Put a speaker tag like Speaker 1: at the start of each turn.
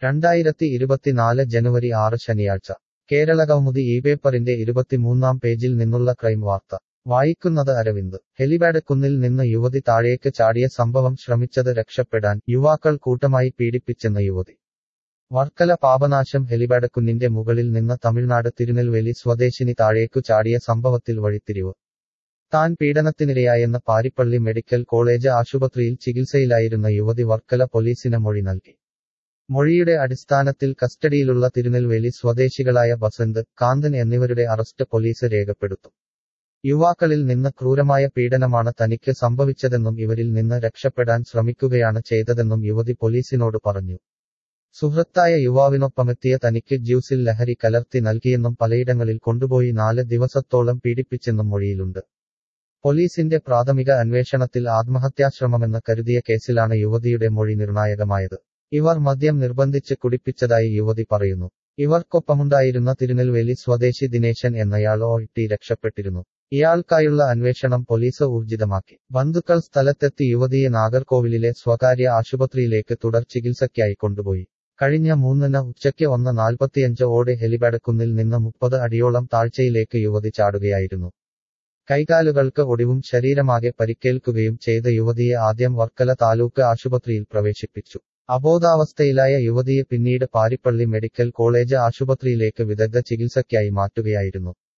Speaker 1: രണ്ടായിരത്തി ഇരുപത്തിനാല് ജനുവരി ആറ് ശനിയാഴ്ച കേരളകൗമുദി ഈ പേപ്പറിന്റെ ഇരുപത്തിമൂന്നാം പേജിൽ നിന്നുള്ള ക്രൈം വാർത്ത വായിക്കുന്നത് അരവിന്ദ് ഹെലിപാഡ് കുന്നിൽ നിന്ന് യുവതി താഴേക്ക് ചാടിയ സംഭവം ശ്രമിച്ചത് രക്ഷപ്പെടാൻ യുവാക്കൾ കൂട്ടമായി പീഡിപ്പിച്ചെന്ന യുവതി വർക്കല പാപനാശം ഹെലിപാഡ് കുന്നിന്റെ മുകളിൽ നിന്ന് തമിഴ്നാട് തിരുനെൽവേലി സ്വദേശിനി താഴേക്കു ചാടിയ സംഭവത്തിൽ വഴിത്തിരിവ് താൻ പീഡനത്തിനിരയായെന്ന് പാരിപ്പള്ളി മെഡിക്കൽ കോളേജ് ആശുപത്രിയിൽ ചികിത്സയിലായിരുന്ന യുവതി വർക്കല പോലീസിന് മൊഴി നൽകി മൊഴിയുടെ അടിസ്ഥാനത്തിൽ കസ്റ്റഡിയിലുള്ള തിരുനെൽവേലി സ്വദേശികളായ ബസന്ത് കാന്തൻ എന്നിവരുടെ അറസ്റ്റ് പോലീസ് രേഖപ്പെടുത്തും യുവാക്കളിൽ നിന്ന് ക്രൂരമായ പീഡനമാണ് തനിക്ക് സംഭവിച്ചതെന്നും ഇവരിൽ നിന്ന് രക്ഷപ്പെടാൻ ശ്രമിക്കുകയാണ് ചെയ്തതെന്നും യുവതി പോലീസിനോട് പറഞ്ഞു സുഹൃത്തായ യുവാവിനൊപ്പമെത്തിയ തനിക്ക് ജ്യൂസിൽ ലഹരി കലർത്തി നൽകിയെന്നും പലയിടങ്ങളിൽ കൊണ്ടുപോയി നാല് ദിവസത്തോളം പീഡിപ്പിച്ചെന്നും മൊഴിയിലുണ്ട് പോലീസിന്റെ പ്രാഥമിക അന്വേഷണത്തിൽ ആത്മഹത്യാശ്രമമെന്ന് കരുതിയ കേസിലാണ് യുവതിയുടെ മൊഴി നിർണായകമായത് ഇവർ മദ്യം നിർബന്ധിച്ച് കുടിപ്പിച്ചതായി യുവതി പറയുന്നു ഇവർക്കൊപ്പമുണ്ടായിരുന്ന തിരുനെൽവേലി സ്വദേശി ദിനേശൻ എന്നയാൾ ഓട്ടി രക്ഷപ്പെട്ടിരുന്നു ഇയാൾക്കായുള്ള അന്വേഷണം പോലീസ് ഊർജിതമാക്കി ബന്ധുക്കൾ സ്ഥലത്തെത്തി യുവതിയെ നാഗർകോവിലിലെ സ്വകാര്യ ആശുപത്രിയിലേക്ക് തുടർ ചികിത്സയ്ക്കായി കൊണ്ടുപോയി കഴിഞ്ഞ മൂന്നിന് ഉച്ചയ്ക്ക് ഒന്ന് നാൽപ്പത്തിയഞ്ച് ഓടെ ഹെലിപാഡ് കുന്നിൽ നിന്ന് മുപ്പത് അടിയോളം താഴ്ചയിലേക്ക് യുവതി ചാടുകയായിരുന്നു കൈകാലുകൾക്ക് ഒടിവും ശരീരമാകെ പരിക്കേൽക്കുകയും ചെയ്ത യുവതിയെ ആദ്യം വർക്കല താലൂക്ക് ആശുപത്രിയിൽ പ്രവേശിപ്പിച്ചു അബോധാവസ്ഥയിലായ യുവതിയെ പിന്നീട് പാരിപ്പള്ളി മെഡിക്കൽ കോളേജ് ആശുപത്രിയിലേക്ക് വിദഗ്ധ ചികിത്സയ്ക്കായി മാറ്റുകയായിരുന്നു